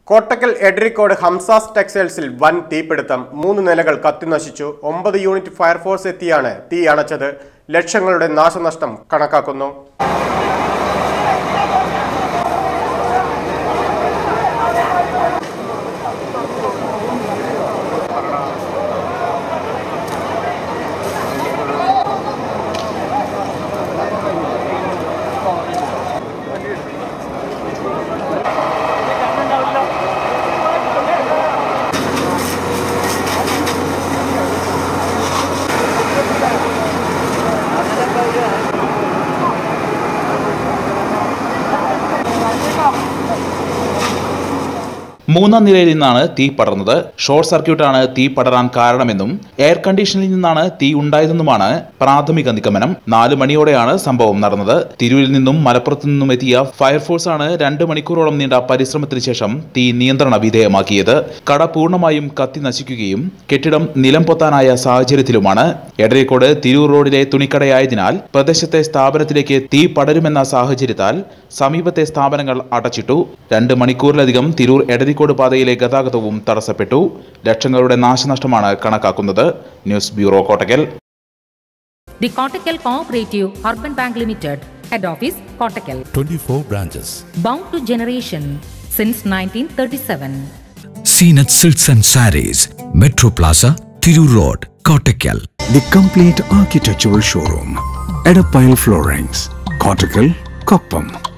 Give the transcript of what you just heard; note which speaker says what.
Speaker 1: കോട്ടക്കൽ എഡ്രിക്കോട് ഹംസാസ് ടെക്സ്റ്റൈൽസിൽ വൻ തീപിടുത്തം മൂന്ന് നിലകൾ കത്തിനശിച്ചു ഒമ്പത് യൂണിറ്റ് ഫയർഫോഴ്സ് എത്തിയാണ് തീ അണച്ചത് ലക്ഷങ്ങളുടെ നാശനഷ്ടം കണക്കാക്കുന്നു
Speaker 2: മൂന്നാം നിലയിൽ നിന്നാണ് തീ പടർന്നത് ഷോർട്ട് സർക്യൂട്ടാണ് തീ പടരാൻ കാരണമെന്നും എയർ കണ്ടീഷനിൽ നിന്നാണ് തീ ഉണ്ടായതെന്നുമാണ് പ്രാഥമിക നിഗമനം നാല് മണിയോടെയാണ് സംഭവം നടന്നത് തിരൂരിൽ നിന്നും മലപ്പുറത്തു നിന്നും എത്തിയ ഫയർഫോഴ്സ് ആണ് രണ്ട് മണിക്കൂറോളം നീണ്ട പരിശ്രമത്തിന് ശേഷം തീ നിയന്ത്രണ വിധേയമാക്കിയത് കട പൂർണ്ണമായും കത്തി നശിക്കുകയും കെട്ടിടം നിലം പൊത്താനായ സാഹചര്യത്തിലുമാണ് എടരിക്കോട് തിരൂർ റോഡിലെ തുണിക്കടയായതിനാൽ പ്രദേശത്തെ സ്ഥാപനത്തിലേക്ക് തീ പടരുമെന്ന സാഹചര്യത്താൽ സമീപത്തെ സ്ഥാപനങ്ങൾ അടച്ചിട്ടു രണ്ട് മണിക്കൂറിലധികം തിരൂർ എടരിക്കോട് പാതയിലെ ഗതാഗതവും തടസ്സപ്പെട്ടു ലക്ഷങ്ങളുടെ നാശനഷ്ടമാണ് കണക്കാക്കുന്നത് news bureau Kottakkal
Speaker 3: The Kottakkal Cooperative Urban Bank Limited, Head Office, Kottakkal.
Speaker 4: 24 branches.
Speaker 3: Bound to generation since 1937.
Speaker 5: Seenat Silks and Saris, Metro Plaza, Thiru Road, Kottakkal.
Speaker 6: The complete architectural showroom. Edapile Floorings. Cortical, Koppam.